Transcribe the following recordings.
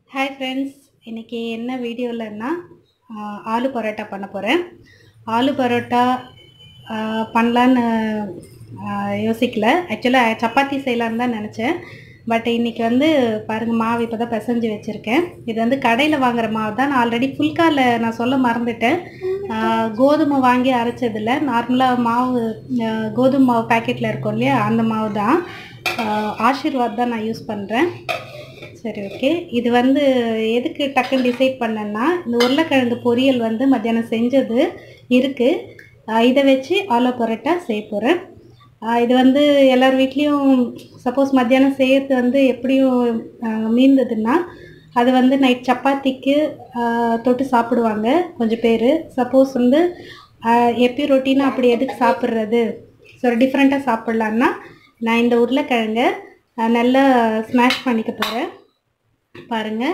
Hi friends இன்றைக்கி என்ன வீடியோலன்னா ஆஹ், ஆலு பரோட்டா பண்ண போகிறேன் ஆலு பரோட்டா ஆஹ், பண்ணலான்னு ஆஹ், யோசிக்கல ஆக்சுவலாக சப்பாத்தி செய்யலான்னு தான் நினச்சேன் பட் இன்றைக்கி வந்து பாருங்கள் மாவு இப்போ தான் பிசைஞ்சு வச்சுருக்கேன் இது வந்து கடையில் வாங்குற மாவு தான் நான் ஆல்ரெடி ஃபுல்காவில் நான் சொல்ல மறந்துட்டேன் ஆஹ், கோதுமை வாங்கி அரைச்சதில்ல நார்மலாக மாவு ஆஹ், கோதுமை மாவு பேக்கெட்டில் இருக்கும் இல்லையா அந்த மாவு தான் ஆஹ், ஆஷீர்வாத் தான் நான் யூஸ் பண்ணுறேன் சரி ஓகே இது வந்து எதுக்கு டக்குன்னு டிசைட் பண்ணேன்னா இந்த உருளைக்கிழங்கு பொரியல் வந்து மத்தியானம் செஞ்சது இருக்குது இதை வச்சு ஆலோ பரோட்டா செய்ய போகிறேன் இது வந்து எல்லார் வீட்லேயும் சப்போஸ் மத்தியானம் செய்யறது வந்து எப்படியும் ஆஹ், மீந்ததுன்னா அது வந்து நைட் சப்பாத்திக்கு ஆஹ், தொட்டு சாப்பிடுவாங்க கொஞ்சம் பேர் சப்போஸ் வந்து ஆஹ், எப்பயும் ரொட்டீனாக அப்படி எதுக்கு சாப்பிட்றது ஸோ டிஃப்ரெண்ட்டாக சாப்பிட்லான்னா நான் இந்த உருளைக்கிழங்கை ஆஹ், நல்லா ஸ்மாஷ் பண்ணிக்க போகிறேன் பாருங்கள்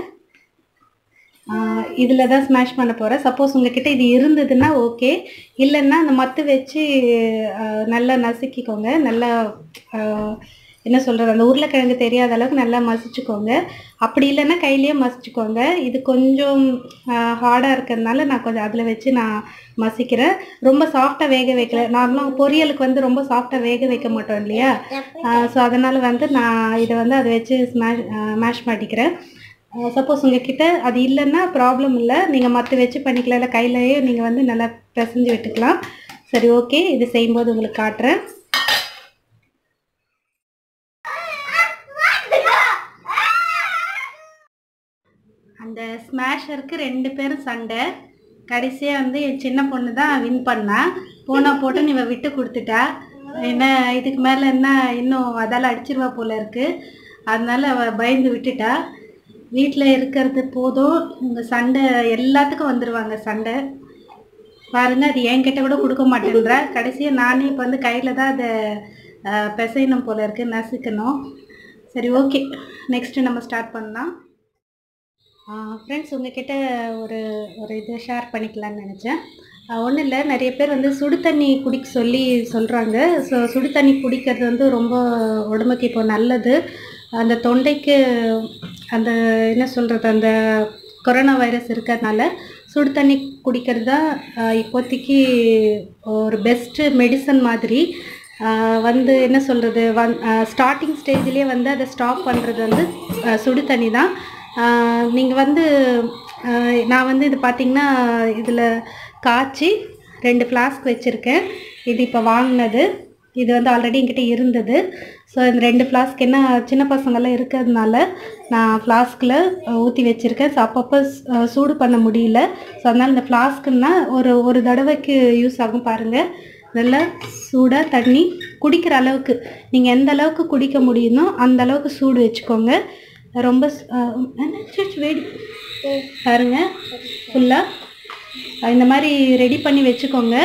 இதில் தான் ஸ்மாஷ் பண்ண போகிறேன் சப்போஸ் உங்ககிட்ட இது இருந்ததுன்னா ஓகே இல்லைன்னா அந்த மத்து வச்சு ஆஹ், நல்லா நசுக்கிக்கோங்க நல்லா ஆஹ், என்ன சொல்கிறது அந்த உருளைக்கிழங்கு தெரியாத அளவுக்கு நல்லா மசிச்சுக்கோங்க அப்படி இல்லைன்னா கையிலேயே மசிச்சுக்கோங்க இது கொஞ்சம் ஹார்டாக இருக்கிறதுனால நான் கொஞ்சம் அதில் வச்சு நான் மசிக்கிறேன் ரொம்ப சாஃப்டாக வேக வைக்கல நார்மலாக பொரியலுக்கு வந்து ரொம்ப சாஃப்டாக வேக வைக்க மாட்டோம் இல்லையா ஸோ அதனால் வந்து நான் இதை வந்து அதை வச்சு ஸ்மாஷ் மேஷ் பண்ணிக்கிறேன் சப்போஸ் உங்ககிட்ட அது இல்லைன்னா ப்ராப்ளம் இல்லை நீங்கள் மற்ற வச்சு பண்ணிக்கலாம் இல்லை கையிலேயே நீங்கள் வந்து நல்லா பிசைஞ்சு விட்டுக்கலாம் சரி ஓகே இது செய்யும்போது உங்களுக்கு காட்டுறேன் அந்த ஸ்மாஷருக்கு ரெண்டு பேரும் சண்டை கடைசியாக வந்து என் சின்ன பொண்ணு தான் வின் பண்ணா போனா போட்டு இவ விட்டு கொடுத்துட்டா என்ன இதுக்கு மேலே என்ன இன்னும் அதால் அடிச்சிருவா போல இருக்கு அதனால அவ பயந்து விட்டுட்டா வீட்டில் இருக்கிறது போதும் இவங்க சண்டை எல்லாத்துக்கும் வந்துடுவாங்க சண்டை பாருங்க அது என்கிட்ட கூட கொடுக்க மாட்டேன்றா கடைசியாக நானே இப்போ வந்து கையில் தான் அதை அஹ், பிசையணும் போல இருக்கு நசுக்கணும் சரி ஓகே நெக்ஸ்ட்டு நம்ம ஸ்டார்ட் பண்ணலாம் ஃப்ரெண்ட்ஸ் உங்ககிட்ட ஒரு ஒரு இது ஷேர் பண்ணிக்கலாம்னு நினச்சேன் ஒன்றும் இல்லை நிறைய பேர் வந்து சுடு தண்ணி குடிக்க சொல்லி சொல்கிறாங்க ஸோ சுடு தண்ணி குடிக்கிறது வந்து ரொம்ப உடம்புக்கு இப்போ நல்லது அந்த தொண்டைக்கு அந்த என்ன சொல்கிறது அந்த கொரோனா வைரஸ் இருக்கிறதுனால சுடு தண்ணி குடிக்கிறது தான் ஆஹ், இப்போதைக்கு ஒரு பெஸ்ட்டு மெடிசன் மாதிரி ஆஹ், வந்து என்ன சொல்கிறது வந் ஸ்டார்டிங் ஸ்டேஜ்லேயே வந்து அதை ஸ்டாப் பண்ணுறது வந்து ஆஹ், சுடு தண்ணி தான் நீங்கள் வந்து ஆஹ், நான் வந்து இது பார்த்திங்கன்னா இதில் காய்ச்சி ரெண்டு ஃப்ளாஸ்க் வச்சுருக்கேன் இது இப்போ வாங்கினது இது வந்து ஆல்ரெடி என்கிட்ட இருந்தது ஸோ இந்த ரெண்டு ஃப்ளாஸ்க் என்ன சின்ன பசங்கள்லாம் இருக்கிறதுனால நான் ஃப்ளாஸ்கில் ஊற்றி வச்சுருக்கேன் ஸோ அப்பப்போ ஸ்- சூடு பண்ண முடியல ஸோ அதனால் இந்த ஃப்ளாஸ்க்குன்னா ஒரு ஒரு தடவைக்கு யூஸ் ஆகும் பாருங்கள் நல்லா சூடாக தண்ணி குடிக்கிற அளவுக்கு நீங்கள் எந்த அளவுக்கு குடிக்க முடியுமோ அந்த அளவுக்கு சூடு வச்சுக்கோங்க ரொம்ப ஸ்- அஹ் என்ன சுச்சு வேடி பாருங்க ஃபுல்லாக இந்த மாதிரி ரெடி பண்ணி வச்சுக்கோங்க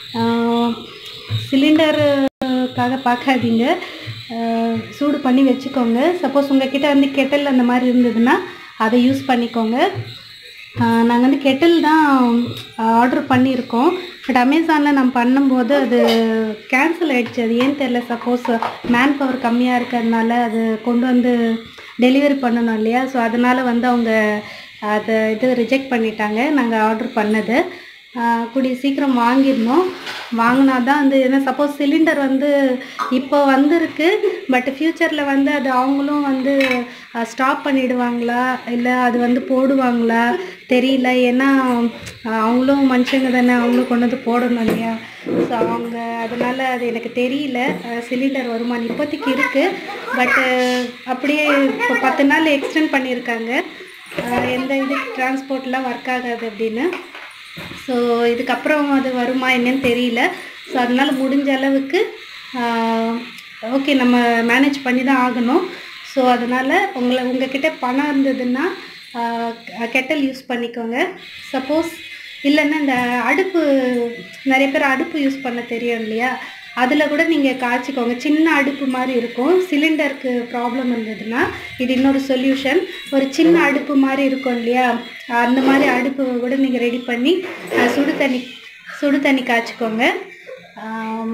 சிலிண்டருக்காக பார்க்காதீங்க அஹ் சூடு பண்ணி வச்சுக்கோங்க சப்போஸ் உங்ககிட்ட வந்து கெட்டல் அந்த மாதிரி இருந்ததுன்னா அதை யூஸ் பண்ணிக்கோங்க நாங்கள் வந்து கெட்டில் தான் ஆர்டர் பண்ணியிருக்கோம் பட் அமேசானில் நான் பண்ணும்போது அது கேன்சல் ஆயிடுச்சு அது ஏன்னு தெரில சப்போஸ் மேன் பவர் கம்மியாக இருக்கிறதுனால அது கொண்டு வந்து டெலிவரி பண்ணணும் இல்லையா ஸோ அதனால் வந்து அவங்க அதை இது ரிஜெக்ட் பண்ணிட்டாங்க நாங்கள் ஆர்டர் பண்ணது ஆஹ் கூடிய சீக்கிரம் வாங்கிடணும் வாங்கினா தான் வந்து ஏன்னா சப்போஸ் சிலிண்டர் வந்து இப்போ வந்திருக்கு பட் ஃப்யூச்சரில் வந்து அது அவங்களும் வந்து ஸ்டாப் பண்ணிடுவாங்களா இல்லை அது வந்து போடுவாங்களா தெரியல ஏன்னா ஆஹ் அவங்களும் மனுஷங்க தானே அவங்களும் கொண்டு வந்து போடணும் இல்லையா ஸோ அவங்க அதனால் அது எனக்கு தெரியல சிலிண்டர் வருமானம் இப்போதைக்கு இருக்குது பட்டு அப்படியே இப்போ பத்து நாள் எக்ஸ்டெண்ட் பண்ணியிருக்காங்க ஆஹ் எந்த இது டிரான்ஸ்போர்ட்லாம் ஒர்க் ஆகாது அப்படின்னு ஸோ இதுக்கப்புறம் அது வருமா என்னன்னு தெரியல ஸோ அதனால் முடிஞ்ச அளவுக்கு ஓகே நம்ம மேனேஜ் பண்ணி தான் ஆகணும் ஸோ அதனால் உங்களை உங்ககிட்ட பணம் இருந்ததுன்னா கெட்டல் யூஸ் பண்ணிக்கோங்க சப்போஸ் இல்லைன்னா இந்த அடுப்பு நிறைய பேர் அடுப்பு யூஸ் பண்ண தெரியும் இல்லையா அதில் கூட நீங்கள் காய்ச்சிக்கோங்க சின்ன அடுப்பு மாதிரி இருக்கும் சிலிண்டருக்கு ப்ராப்ளம் இருந்ததுன்னா இது இன்னொரு சொல்யூஷன் ஒரு சின்ன அடுப்பு மாதிரி இருக்கும் இல்லையா அந்த மாதிரி அடுப்பு கூட நீங்கள் ரெடி பண்ணி அஹ், சுடு தண்ணி சுடு தண்ணி காய்ச்சிக்கோங்க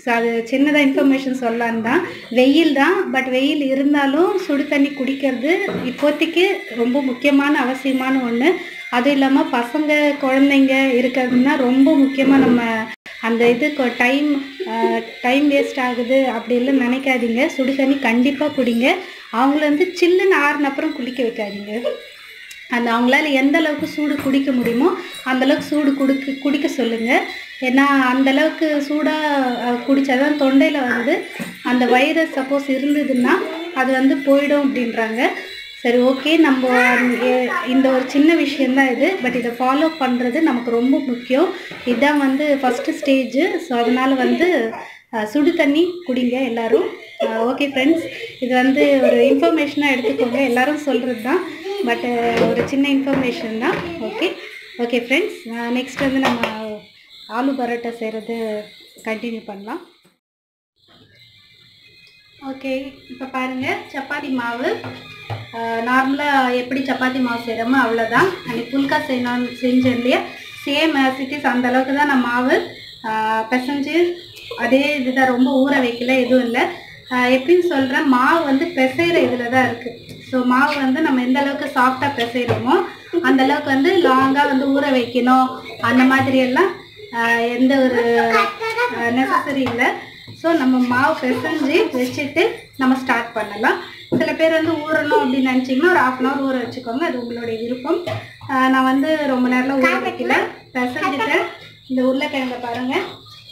ஸோ அது சின்னதாக இன்ஃபர்மேஷன் சொல்லலான்னு தான் வெயில் தான் பட் வெயில் இருந்தாலும் சுடு தண்ணி குடிக்கிறது இப்போதைக்கு ரொம்ப முக்கியமான அவசியமான ஒன்று அதுவும் இல்லாமல் பசங்க குழந்தைங்க இருக்கிறதுனா ரொம்ப முக்கியமாக நம்ம அந்த இது டைம் டைம் வேஸ்ட் ஆகுது அப்படிலாம் நினைக்காதீங்க சுடு தண்ணி கண்டிப்பாக குடிங்க அவங்கள வந்து சில்லுன்னு ஆறுன அப்புறம் குளிக்க வைக்காதீங்க அந்த அவங்களால எந்த அளவுக்கு சூடு குடிக்க முடியுமோ அந்த அளவுக்கு சூடு குடிக்க குடிக்க சொல்லுங்கள் ஏன்னா அந்த அளவுக்கு சூடாக குடித்தாதான் தொண்டையில் வந்து அந்த வைரஸ் சப்போஸ் இருந்ததுன்னா அது வந்து போயிடும் அப்படின்றாங்க சரி ஓகே நம்ம எ- இந்த ஒரு சின்ன விஷயந்தான் இது பட் இதை ஃபாலோ பண்ணுறது நமக்கு ரொம்ப முக்கியம் இதுதான் வந்து ஃபஸ்ட்டு ஸ்டேஜு ஸோ அதனால் வந்து அஹ், சுடு தண்ணி குடிங்க எல்லாரும் ஓகே ஃப்ரெண்ட்ஸ் இது வந்து ஒரு இன்ஃபர்மேஷனாக எடுத்துக்கோங்க எல்லாரும் சொல்கிறது தான் பட் ஒரு சின்ன இன்ஃபர்மேஷன் தான் ஓகே ஓகே ஃப்ரெண்ட்ஸ் நெக்ஸ்ட் வந்து நம்ம ஆலு பரோட்டா செய்கிறது கண்டினியூ பண்ணலாம் ஓகே இப்போ பாருங்கள் சப்பாத்தி மாவு நார்மலாக எப்படி சப்பாத்தி மாவு செய்கிறோமோ அவ்வளோதான் அன்றைக்கி புல்கா செய்யணும்னு செஞ்சேன் இல்லையா சேம் ஆசிட்டிஸ் அந்த அளவுக்கு தான் நான் மாவு ஆஹ் பிசைஞ்சு அதே இதுதான் ரொம்ப ஊற வைக்கல எதுவும் இல்லை எப்படின்னு சொல்கிறேன் மாவு வந்து பிசைகிற இதில் தான் இருக்குது ஸோ மாவு வந்து நம்ம எந்த அளவுக்கு சாஃப்டாக பிசைகிறோமோ அந்த அளவுக்கு வந்து லாங்காக வந்து ஊற வைக்கணும் அந்த மாதிரி எல்லாம் ஆஹ் எந்த ஒரு நெசசரி இல்லை ஸோ நம்ம மாவு பிசைஞ்சு வச்சுட்டு நம்ம ஸ்டார்ட் பண்ணலாம் சில பேர் வந்து ஊறணும் அப்படின்னு நினச்சிங்கன்னா ஒரு half அன் ஹவர் ஊற வச்சுக்கோங்க அது உங்களுடைய விருப்பம் ஆஹ் நான் வந்து ரொம்ப நேரம் ஊற வைக்கல பிசைஞ்சிட்டேன் இந்த உருளைக்கிழங்க பாருங்கள்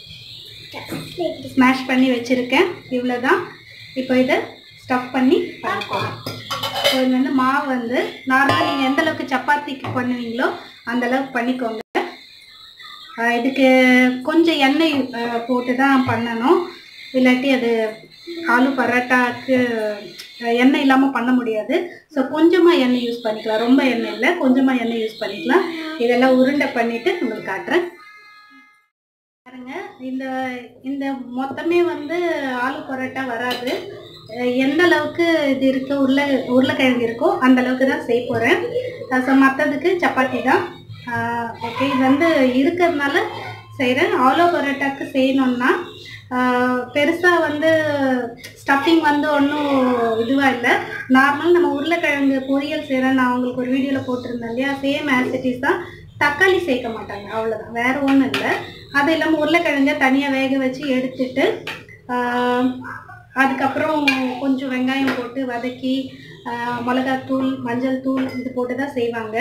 ஸ்மாஷ் பண்ணி வச்சுருக்கேன் இவ்வளோ தான் இப்போ இதை ஸ்டஃப் பண்ணி பார்க்கலாம் ஸோ இது வந்து மாவு வந்து நார்மலாக நீங்கள் எந்த அளவுக்கு சப்பாத்திக்கு பண்ணுவீங்களோ அந்த அளவுக்கு பண்ணிக்கோங்க ஆஹ் இதுக்கு கொஞ்சம் எண்ணெய் ஆஹ் போட்டு தான் பண்ணணும் இல்லாட்டி அது ஆலு பரோட்டாக்கு ஆஹ் எண்ணெய் இல்லாமல் பண்ண முடியாது ஸோ கொஞ்சமாக எண்ணெய் யூஸ் பண்ணிக்கலாம் ரொம்ப எண்ணெய் இல்லை கொஞ்சமாக எண்ணெய் யூஸ் பண்ணிக்கலாம் இதெல்லாம் உருண்டை பண்ணிவிட்டு உங்களுக்கு காட்டுறேன் பாருங்க இந்த இந்த மொத்தமே வந்து ஆலு பரோட்டா வராது அஹ் எந்த அளவுக்கு இது இருக்கு உருளை உருளைக்கிழங்கு இருக்கோ அந்த அளவுக்கு தான் செய்ய போகிறேன் ஸோ மற்றதுக்கு சப்பாத்தி தான் ஓகே இது வந்து இருக்கிறதுனால செய்கிறேன் ஆலோ பரோட்டாக்கு செய்யணுன்னா பெருசாக வந்து ஸ்டஃபிங் வந்து ஒன்றும் இதுவாக இல்லை நார்மல் நம்ம உருளைக்கிழங்கு பொரியல் செய்கிறேன் நான் உங்களுக்கு ஒரு வீடியோவில் போட்டிருந்தேன் இல்லையா சேம் ஆசிட்டிஸ் தான் தக்காளி சேர்க்க மாட்டாங்க அவ்வளோதான் வேறு ஒன்றும் இல்லை அது இல்லாமல் உருளைக்கிழங்க தனியாக வேக வச்சு எடுத்துட்டு ஆஹ், அதுக்கப்புறம் கொஞ்சம் வெங்காயம் போட்டு வதக்கி ஆஹ், மிளகாத்தூள் மஞ்சள் தூள் இது போட்டு தான் செய்வாங்க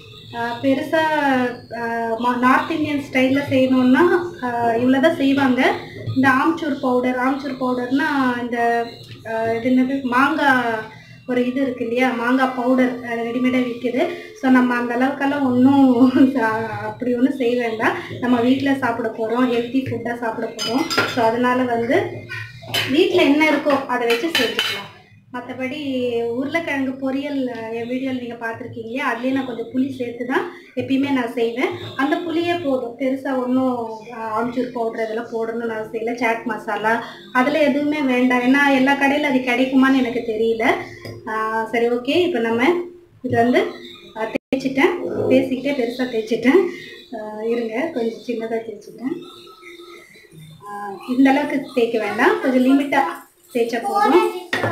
பெருசாக நார்த் இந்தியன் ஸ்டைலில் செய்யணுன்னா இவ்வளோ தான் செய்வாங்க இந்த ஆம்ச்சூர் பவுடர் ஆம்ச்சூர் பவுடர்னா இந்த ஆஹ், இது என்னது மாங்காய் ஒரு இது இருக்கு இல்லையா மாங்காய் பவுடர் ரெடிமேடாக விற்கிது ஸோ நம்ம அந்த அளவுக்கெல்லாம் ஒன்றும் அப்படி ஒன்றும் செய்ய வேண்டாம் நம்ம வீட்டில் சாப்பிட போகிறோம் ஹெல்த்தி ஃபுட்டாக சாப்பிட போகிறோம் ஸோ அதனால் வந்து வீட்டில் என்ன இருக்கோ அதை வச்சு செஞ்சுக்கலாம் மற்றபடி உருளைக்கிழங்கு பொரியல் அஹ், என் வீடியோவில் நீங்கள் பார்த்துருக்கீங்க இல்லையா அதுலேயே நான் கொஞ்சம் புளி சேர்த்து தான் எப்பயுமே நான் செய்வேன் அந்த புளியே போதும் பெருசாக ஒன்றும் ஆம்ச்சூர் பவுடர் இதெல்லாம் போடணும்னு நான் செய்யல சாட் மசாலா அதில் எதுவுமே வேண்டாம் ஏன்னா எல்லா கடையில் அது கிடைக்குமான்னு எனக்கு தெரியல ஆஹ் சரி ஓகே இப்போ நம்ம இது வந்து ஆஹ் தேய்ச்சிட்டேன் பேசிக்கிட்டே பெருசாக தேய்ச்சிட்டேன் ஆஹ் இருங்க கொஞ்சம் சின்னதாக தேய்ச்சிட்டேன் ஆஹ் இந்த அளவுக்கு தேய்க்க வேண்டாம் கொஞ்சம் லிமிட்டாக தேய்ச்சா போதும்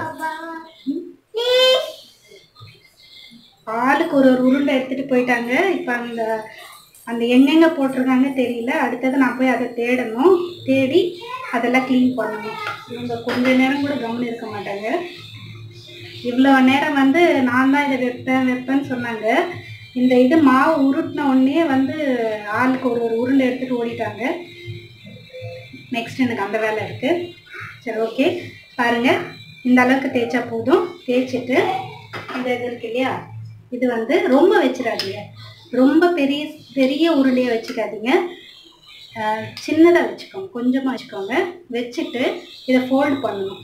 ஆளுக்கு ஒரு ஒரு உருண்டை எடுத்துகிட்டு போயிட்டாங்க இப்போ அந்த அந்த எங்கெங்கே போட்டிருக்காங்க தெரியல அடுத்தது நான் போய் அதை தேடணும் தேடி அதெல்லாம் க்ளீன் பண்ணணும் இவங்க கொஞ்ச நேரம் கூட கவனம் இருக்க மாட்டாங்க இவ்வளோ நேரம் வந்து நான் தான் இதை வைப்பேன் வைப்பேன்னு சொன்னாங்க இந்த இது மாவு உருட்டின உடனே வந்து ஆளுக்கு ஒரு ஒரு உருண்டை எடுத்துகிட்டு ஓடிட்டாங்க நெக்ஸ்ட் எனக்கு அந்த வேலை இருக்குது சரி ஓகே பாருங்கள் இந்த அளவுக்கு தேய்ச்சா போதும் தேய்ச்சிட்டு இந்த இது இருக்கு இல்லையா இது வந்து ரொம்ப வச்சிடாதீங்க ரொம்ப பெரிய பெரிய உருளையை வச்சுக்காதீங்க சின்னதாக வச்சுக்கோங்க கொஞ்சமாக வச்சுக்கோங்க வச்சுட்டு இதை ஃபோல்டு பண்ணணும்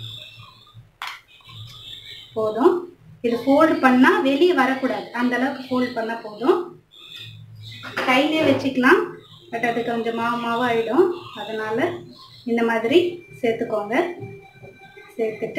போதும் இது ஃபோல்டு பண்ணால் வெளியே வரக்கூடாது அந்த அளவுக்கு ஃபோல்டு பண்ணால் போதும் கையிலே வச்சுக்கலாம் பட் அது கொஞ்சம் மாவு மாவாயிடும் அதனால் இந்த மாதிரி சேர்த்துக்கோங்க சேர்த்துட்டு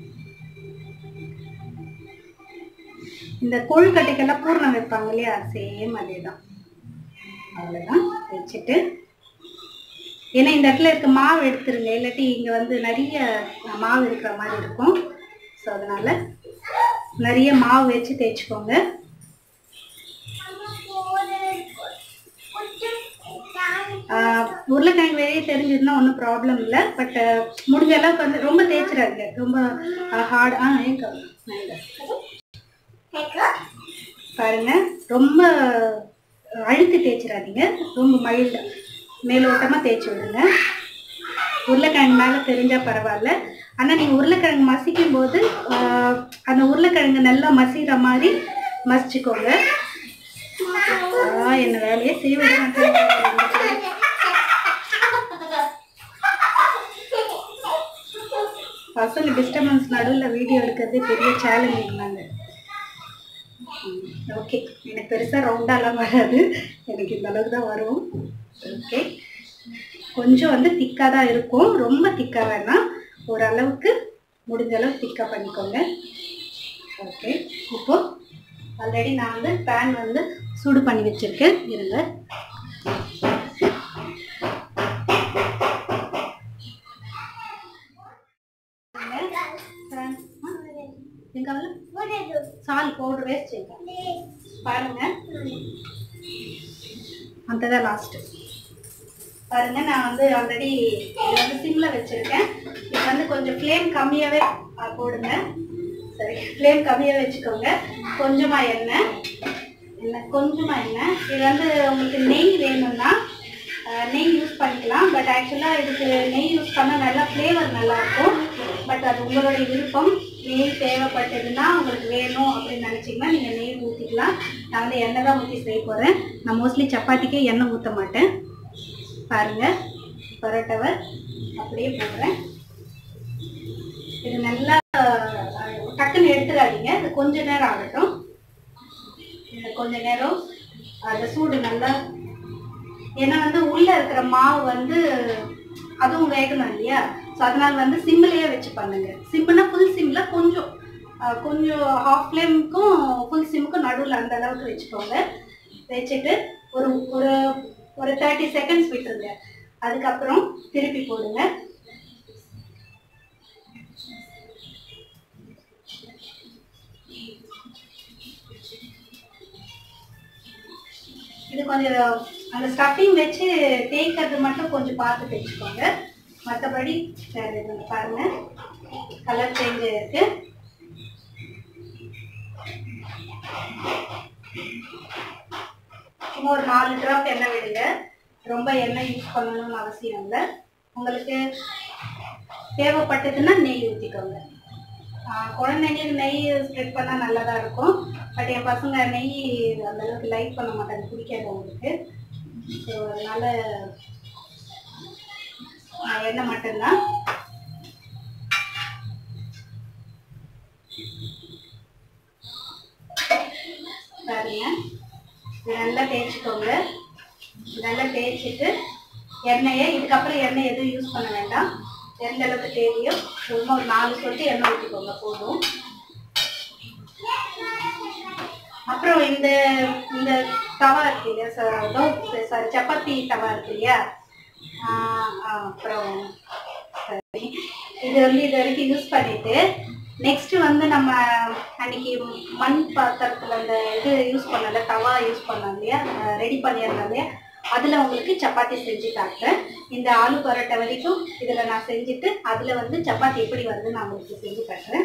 இந்த கொழுக்கட்டைக்கெல்லாம் பூர்ணம் வைப்பாங்க இல்லையா சேம் அதே தான் அவ்வளோதான் வச்சுட்டு ஏன்னா இந்த இடத்துல இருக்க மாவு எடுத்துருங்க இல்லாட்டி இங்கே வந்து நிறைய மாவு இருக்கிற மாதிரி இருக்கும் ஸோ அதனால் நிறைய மாவு வச்சு தேய்ச்சிக்கோங்க ஆஹ் உருளைக்கிழங்கு வெளியே தெரிஞ்சதுன்னா ஒன்றும் ப்ராப்ளம் இல்லை பட் முடிஞ்ச அளவுக்கு வந்து ரொம்ப தேய்ச்சிடாதீங்க ரொம்ப ஹார்ட் ஆ ஏங்க பாருங்க ரொம்ப அழுத்தி தேய்ச்சிடாதீங்க ரொம்ப மைல்டாக மேலோட்டமாக தேய்ச்சி விடுங்க உருளைக்கிழங்கு மேலே தெரிஞ்சால் பரவாயில்ல ஆனால் நீங்கள் உருளைக்கிழங்கு மசிக்கும் போது ஆஹ், அந்த உருளைக்கிழங்கு நல்லா மசிகிற மாதிரி மசிச்சுக்கோங்க ஆ, என்ன வேலையே செய்ய விட மாட்டேன் பசங்க டிஸ்டர்பன்ஸ் நடுவில் வீடியோ எடுக்கிறதே பெரிய சேலஞ்சிங் நாங்கள் ஓகே எனக்கு பெருசாக ரவுண்டாலாம் வராது எனக்கு இந்த அளவுக்கு தான் வரும் ஓகே கொஞ்சம் வந்து திக்காக தான் இருக்கும் ரொம்ப திக்காக வேணாம் ஓரளவுக்கு முடிஞ்ச அளவுக்கு திக்காக பண்ணிக்கோங்க ஓகே இப்போ ஆல்ரெடி நான் வந்து பேன் வந்து சூடு பண்ணி வச்சுருக்கேன் இருங்க pan, ஆ, எங்க அவள? சால் பவுடர் வேஸ்ட் பாருங்க அந்த லாஸ்ட் பாருங்க நான் வந்து ஆல்ரெடி இது வந்து சிம்ல வச்சிருக்கேன் இது வந்து கொஞ்சம் ஃப்ளேம் கம்மியாவே ஆ, போடுங்க சரி ஃப்ளேம் கம்மியாவே வச்சுக்கோங்க கொஞ்சமா எண்ணெய் எண்ணெய் கொஞ்சமா எண்ணெய் இது வந்து உங்களுக்கு நெய் வேணும்னா ஆ, நெய் யூஸ் பண்ணிக்கலாம் பட் ஆக்சுவலாக இதுக்கு நெய் யூஸ் பண்ணால் நல்லா ஃப்ளேவர் நல்லாயிருக்கும் பட் அது உங்களுடைய விருப்பம் நெய் தேவைப்பட்டதுன்னா உங்களுக்கு வேணும் அப்படின்னு நினச்சிங்கன்னா நீங்கள் நெய் ஊற்றிக்கலாம் நான் வந்து எண்ணெய் தான் ஊற்றி செய்ய போகிறேன் நான் மோஸ்ட்லி சப்பாத்திக்கே எண்ணெய் ஊற்ற மாட்டேன் பாருங்க பரோட்டாவை அப்படியே போடுறேன் இது நல்லா அஹ், டக்குன்னு எடுத்துடாதீங்க இது கொஞ்ச நேரம் ஆகட்டும் இந்த கொஞ்ச நேரம் அந்த சூடு நல்லா ஏன்னா வந்து உள்ள இருக்கிற மாவு வந்து அதுவும் வேகணும் இல்லையா ஸோ அதனால வந்து சிம்மிலேயே வச்சு பண்ணுங்க சிம்னா ஃபுல் சிம்ல கொஞ்சம் அஹ், கொஞ்சம் ஹாஃப் ஃப்ளேமுக்கும் ஃபுல் சிம்முக்கும் நடுவில் அந்த அளவுக்கு வச்சுக்கோங்க வச்சுட்டு ஒரு ஒரு ஒரு தேர்ட்டி செகண்ட்ஸ் விட்டுருங்க அதுக்கப்புறம் திருப்பி போடுங்க இது கொஞ்சம் அந்த ஸ்டஃபிங் வச்சு தேய்க்கிறது மட்டும் கொஞ்சம் பார்த்து தேய்ச்சிக்கோங்க மற்றபடி வேறு எதுவும் பாருங்க கலர் சேஞ்ச் ஆயிருக்கு சும்மா ஒரு நாலு ட்ராப் எண்ணெய் விடுங்க ரொம்ப எண்ணெய் யூஸ் பண்ணணும்னு அவசியம் இல்லை உங்களுக்கு தேவைப்பட்டதுன்னா நெய் ஊற்றிக்கோங்க குழந்தைங்களுக்கு நெய் ஸ்ப்ரெட் பண்ணால் நல்லதா இருக்கும் பட் என் பசங்க நெய் அந்த அளவுக்கு லைக் பண்ண மாட்டாங்க பிடிக்காது அவங்களுக்கு ஸோ அதனால நான் எண்ணெய் மட்டும்தான் பாருங்க இது நல்லா தேய்ச்சிக்கோங்க இது நல்லா தேய்ச்சிட்டு எண்ணெயை இதுக்கப்புறம் எண்ணெய் எதுவும் யூஸ் பண்ண வேண்டாம் எந்த அளவுக்கு தேவையோ சும்மா ஒரு நாலு சொட்டு எண்ணெய் ஊற்றிக்கோங்க போதும் அப்புறம் இந்த இந்த தவா இருக்கு இல்லையா சாரி சப்பாத்தி தவா இருக்கு இல்லையா ஆஹ் ஆஹ் அப்புறம் சரி இது வந்து இது வரைக்கும் யூஸ் பண்ணிட்டு நெக்ஸ்ட் வந்து நம்ம அன்னைக்கு மண் பாத்திரத்துல அந்த இது யூஸ் பண்ணல தவா யூஸ் பண்ணோம் இல்லையா ரெடி பண்ணியிருந்தோம் இல்லையா அதில் உங்களுக்கு சப்பாத்தி செஞ்சு காட்டுறேன் இந்த ஆலு பரோட்டா வரைக்கும் இதில் நான் செஞ்சுட்டு அதில் வந்து சப்பாத்தி எப்படி வருதுன்னு நான் உங்களுக்கு செஞ்சு காட்டுறேன்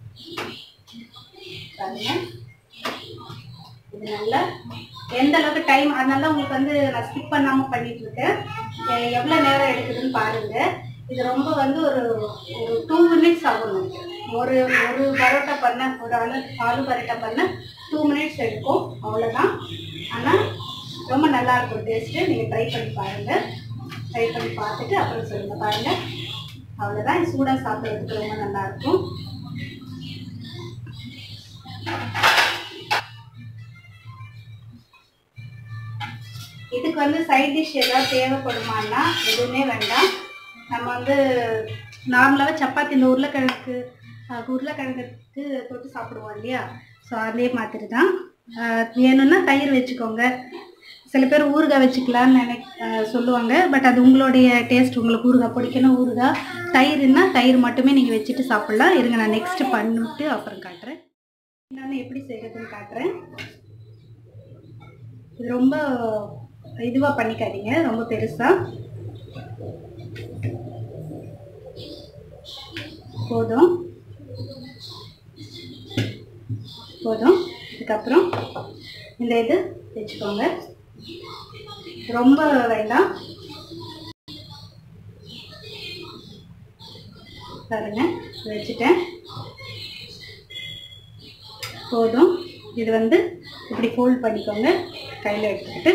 பாருங்க இது நல்லா எந்த அளவுக்கு டைம் அதனால உங்களுக்கு வந்து நான் ஸ்கிப் பண்ணாமல் பண்ணிட்டு இருக்கேன் எ- எவ்வளோ நேரம் எடுக்குதுன்னு பாருங்க இது ரொம்ப வந்து ஒரு ஒரு டூ மினிட்ஸ் ஆகும் நமக்கு. ஒரு ஒரு பரோட்டா பண்ண ஒரு ஆலு ஆலு பரோட்டா பண்ண டூ மினிட்ஸ் எடுக்கும் அவ்வளோதான் ஆனால் ரொம்ப நல்லா இருக்கும் டேஸ்ட்டு நீங்கள் ட்ரை பண்ணி பாருங்கள் ட்ரை பண்ணி பார்த்துட்டு அப்புறம் சொல்லுங்கள் பாருங்கள் அவ்வளோதான் சூடாக சாப்பிட்றதுக்கு ரொம்ப நல்லா இருக்கும் இதுக்கு வந்து சைட் டிஷ் ஏதாவது தேவைப்படுமான்னா எதுவுமே வேண்டாம் நம்ம வந்து நார்மலாகவே சப்பாத்தி இந்த உருளைக்கிழங்குக்கு அஹ், உருளைக்கிழங்குக்கு தொட்டு சாப்பிடுவோம் இல்லையா ஸோ அதே மாதிரி தான் அஹ், வேணும்னா தயிர் வச்சுக்கோங்க சில பேர் ஊறுகாய் வச்சுக்கலாம்னு நினை அஹ் சொல்லுவாங்க பட் அது உங்களுடைய டேஸ்ட் உங்களுக்கு ஊறுகாய் பிடிக்கணும் ஊறுகாய் தயிர்னா தயிர் மட்டுமே நீங்கள் வச்சுட்டு சாப்பிட்லாம் இருங்க நான் நெக்ஸ்ட் பண்ணிட்டு அப்புறம் காட்டுறேன் நான் எப்படி செய்கிறதுன்னு காட்டுறேன் இது ரொம்ப இதுவாக பண்ணிக்காதீங்க ரொம்ப பெருசாக போதும் போதும் இதுக்கப்புறம் இந்த இது வச்சுக்கோங்க ரொம்ப வேண்டாம் பாருங்க வச்சுட்டேன் போதும் இது வந்து இப்படி ஃபோல்ட் பண்ணிக்கோங்க கையில் எடுத்துக்கிட்டு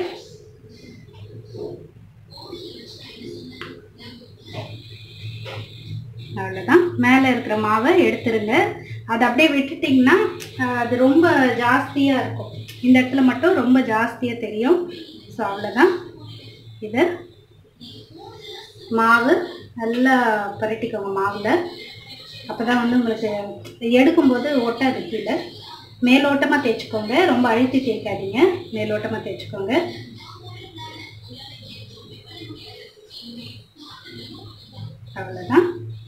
அவ்வளோதான் மேலே இருக்கிற மாவை எடுத்துருங்க அதை அப்படியே விட்டுட்டிங்கன்னா ஆஹ், அது ரொம்ப ஜாஸ்தியாக இருக்கும் இந்த இடத்துல மட்டும் ரொம்ப ஜாஸ்தியாக தெரியும் ஸோ அவ்வளோதான் இது மாவு நல்லா பரட்டிக்கோங்க மாவில் அப்போ தான் வந்து உங்களுக்கு எடுக்கும்போது ஒட்டாது கீழே மேலோட்டமாக தேய்ச்சிக்கோங்க ரொம்ப அழுத்தி தேய்க்காதீங்க மேலோட்டமாக தேய்ச்சிக்கோங்க அவ்வளோதான்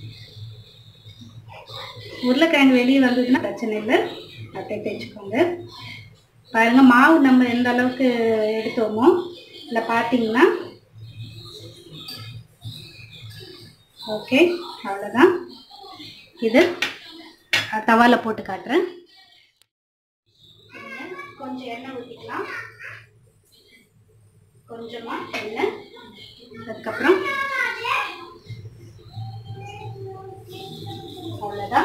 உருளைக்கிழங்கு வெளியே வந்ததுன்னா பிரச்சனை இல்லை அப்படியே தேய்ச்சிக்கோங்க பாருங்க மாவு நம்ம எந்த அளவுக்கு எடுத்தோமோ இல்லை பார்த்தீங்கன்னா ஓகே அவ்வளோதான் இது அஹ், தவால போட்டு காட்டுறேன் கொஞ்சம் எண்ணெய் ஊற்றிக்கலாம் கொஞ்சமாக எண்ணெய் அதுக்கப்புறம் அவ்வளோதான்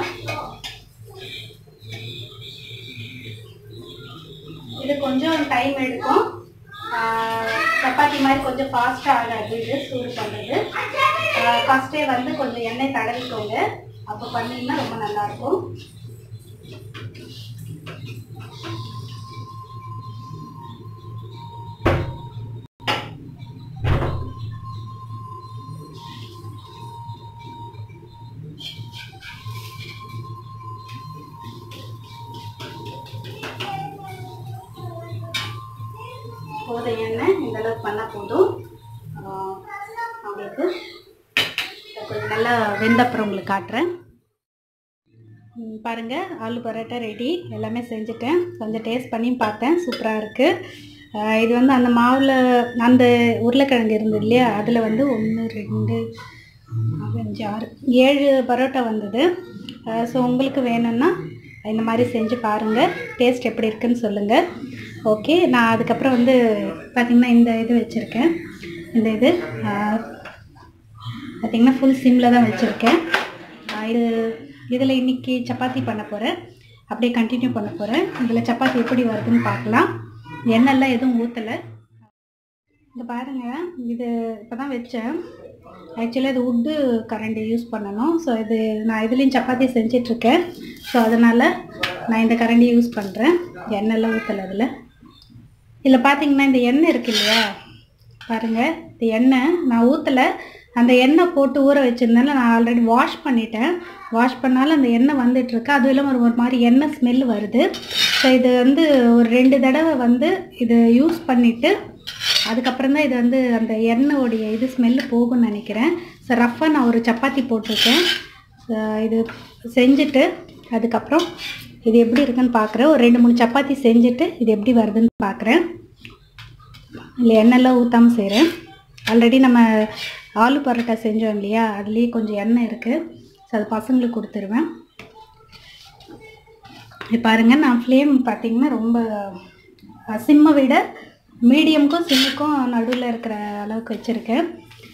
இது கொஞ்சம் டைம் எடுக்கும் ஆஹ் சப்பாத்தி மாதிரி கொஞ்சம் ஃபாஸ்ட்டாக ஆகாது இது சூடு பண்ணுறது ஃபஸ்ட்டே வந்து கொஞ்சம் எண்ணெய் தடவிக்கோங்க அப்போ பண்ணிங்கன்னா ரொம்ப நல்லாயிருக்கும் போதும் எண்ணெய் இந்த அளவுக்கு பண்ணால் போதும் ஆஹ் உங்களுக்கு கொஞ்சம் நல்லா வெந்தப்புறம் உங்களுக்கு காட்டுறேன் ம், பாருங்க ஆலு பரோட்டா ரெடி எல்லாமே செஞ்சுட்டேன் கொஞ்சம் டேஸ்ட் பண்ணியும் பார்த்தேன் சூப்பராக இருக்குது இது வந்து அந்த மாவில் அந்த உருளைக்கிழங்கு இருந்தது இல்லையா அதில் வந்து ஒன்று ரெண்டு நாலு, அஞ்சு ஆறு ஏழு பரோட்டா வந்தது ஸோ உங்களுக்கு வேணும்னா இந்த மாதிரி செஞ்சு பாருங்கள் டேஸ்ட் எப்படி இருக்குன்னு சொல்லுங்கள் ஓகே நான் அதுக்கப்புறம் வந்து பார்த்திங்கன்னா இந்த இது வச்சுருக்கேன் இந்த இது பார்த்திங்கன்னா ஃபுல் சிம்மில் தான் வச்சுருக்கேன் இது இதில் இன்னைக்கு சப்பாத்தி பண்ண போகிறேன் அப்படியே கண்டினியூ பண்ண போகிறேன் இதில் சப்பாத்தி எப்படி வருதுன்னு பார்க்கலாம் எண்ணெய்லாம் எதுவும் ஊற்றலை இங்க பாருங்க இது இப்போ தான் வச்சேன் ஆக்சுவலாக இது உட்டு கரண்டி யூஸ் பண்ணணும் ஸோ இது நான் இதுலேயும் சப்பாத்தி செஞ்சிட்ருக்கேன் ஸோ அதனால் நான் இந்த கரண்டி யூஸ் பண்ணுறேன் எண்ணெய்லாம் ஊற்றலை அதில் இதில் பார்த்தீங்கன்னா இந்த எண்ணெய் இருக்கு இல்லையா பாருங்கள் இந்த எண்ணெய் நான் ஊற்றலை அந்த எண்ணெய் போட்டு ஊற வச்சிருந்தேன்ல நான் ஆல்ரெடி வாஷ் பண்ணிட்டேன் வாஷ் பண்ணாலும் அந்த எண்ணெய் வந்துட்டுருக்கு அதுவும் இல்லாமல் ஒரு ஒரு மாதிரி எண்ணெய் ஸ்மெல் வருது ஸோ இது வந்து ஒரு ரெண்டு தடவை வந்து இது யூஸ் பண்ணிவிட்டு அதுக்கப்புறம் தான் இது வந்து அந்த எண்ணெயோடைய இது ஸ்மெல்லு போகும்னு நினைக்கிறேன் ஸோ ரஃப்பாக நான் ஒரு சப்பாத்தி போட்டிருக்கேன் So, இது செஞ்சுட்டு அதுக்கப்புறம் இது எப்படி இருக்குன்னு பார்க்குறேன் ஒரு ரெண்டு மூணு சப்பாத்தி செஞ்சுட்டு இது எப்படி வருதுன்னு பார்க்குறேன் இல்லை எண்ணெய்லாம் ஊற்றாமல் செய்கிறேன் ஆல்ரெடி நம்ம ஆலு பரோட்டா செஞ்சோம் இல்லையா அதுலேயே கொஞ்சம் எண்ணெய் இருக்குது ஸோ அது பசங்களுக்கு கொடுத்துருவேன் இது பாருங்கள் நான் ஃப்ளேம் பார்த்தீங்கன்னா ரொம்ப சிம்மை விட மீடியமுக்கும் சிம்முக்கும் நடுவில் இருக்கிற அளவுக்கு வச்சுருக்கேன்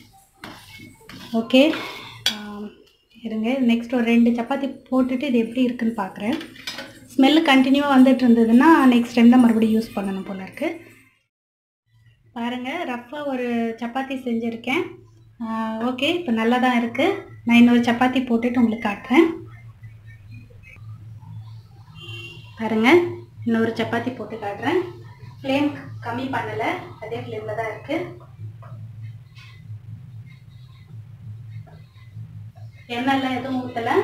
ஓகே இருங்க நெக்ஸ்ட் ஒரு ரெண்டு சப்பாத்தி போட்டுட்டு இது எப்படி இருக்குன்னு பார்க்குறேன் ஸ்மெல்லு கண்டினியூவாக வந்துட்டு இருந்ததுன்னா நெக்ஸ்ட் டைம் தான் மறுபடியும் யூஸ் பண்ணணும் போல இருக்குது பாருங்கள் ரஃப்பாக ஒரு சப்பாத்தி செஞ்சுருக்கேன் ஓகே இப்போ நல்லா தான் இருக்குது நான் இன்னொரு சப்பாத்தி போட்டுட்டு உங்களுக்கு காட்டுறேன் பாருங்கள் இன்னொரு சப்பாத்தி போட்டு காட்டுறேன் ஃப்ளேம் கம்மி பண்ணலை அதே ஃப்ளேமில் தான் இருக்குது எண்ணெய்லாம் எதுவும் ஊற்றலை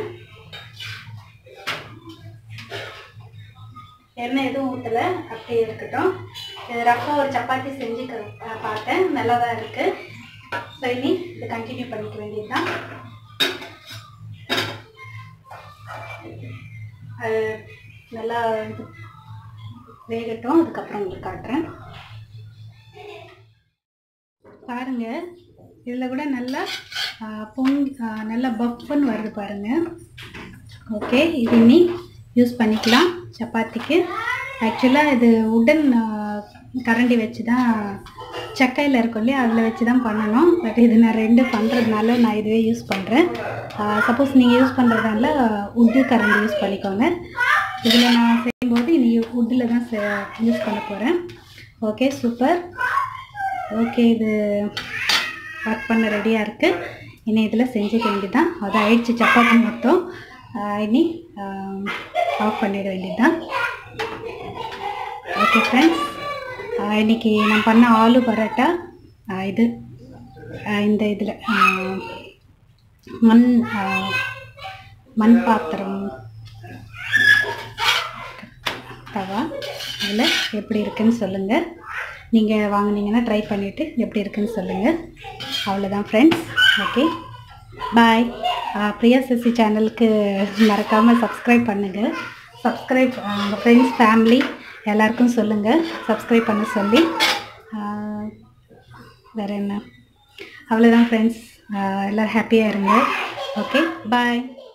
எண்ணெய் எதுவும் ஊற்றலை அப்படியே இருக்கட்டும் இது ரஃபாக ஒரு சப்பாத்தி செஞ்சு க- அஹ் பார்த்தேன் நல்லா தான் இருக்குது ஸோ இனி இது கண்டினியூ பண்ணிக்க வேண்டியது தான் அது நல்லா இது வேகட்டும் அதுக்கப்புறம் உங்களுக்கு காட்டுறேன் பாருங்க இதில் கூட நல்லா ஆ, பொங் ஆ, நல்லா பஃப்னு வருது பாருங்க ஓகே இது இனி யூஸ் பண்ணிக்கலாம் சப்பாத்திக்கு ஆக்சுவலாக இது உடன் ஆ, கரண்டி வச்சு தான் சக்கையில் இருக்கும் இல்லையா அதில் வச்சு தான் பண்ணணும் பட் இது நான் ரெண்டு பண்ணுறதுனால நான் இதுவே யூஸ் பண்ணுறேன் சப்போஸ் நீங்கள் யூஸ் பண்ணுறதால உட்டு கரண்டி யூஸ் பண்ணிக்கோங்க இதில் நான் செய்யும்போது இனி உட்டில் தான் யூஸ் பண்ண போகிறேன் ஓகே சூப்பர் ஓகே இது ஒர்க் பண்ண ரெடியாக இருக்குது இனி இதில் செஞ்சுக்க வேண்டியதுதான் அது ஆயிடுச்சு சப்பாத்தி மொத்தம் ஆஹ் இனி ஆஃப் பண்ணிட வேண்டியதுதான் ஓகே ஃப்ரெண்ட்ஸ் இன்னைக்கு நான் பண்ண ஆலு பரோட்டா ஆஹ் இது ஆஹ் இந்த இதில் மண் ஆஹ் மண் பாத்திரம் தவா அதில் எப்படி இருக்குன்னு சொல்லுங்கள் நீங்கள் வாங்குனீங்கன்னா ட்ரை பண்ணிவிட்டு எப்படி இருக்குன்னு சொல்லுங்கள் அவ்வளோதான் friends okay bye Priya Sasi சேனலுக்கு மறக்காமல் சப்ஸ்கிரைப் பண்ணுங்கள் சப்ஸ்கிரைப் உங்கள் ஃப்ரெண்ட்ஸ் ஃபேமிலி எல்லாருக்கும் சொல்லுங்கள் சப்ஸ்கிரைப் பண்ண சொல்லி ஆஹ் வேறு என்ன அவ்வளோதான் ஃப்ரெண்ட்ஸ் எல்லோரும் ஹாப்பியாக இருங்க ஓகே பாய்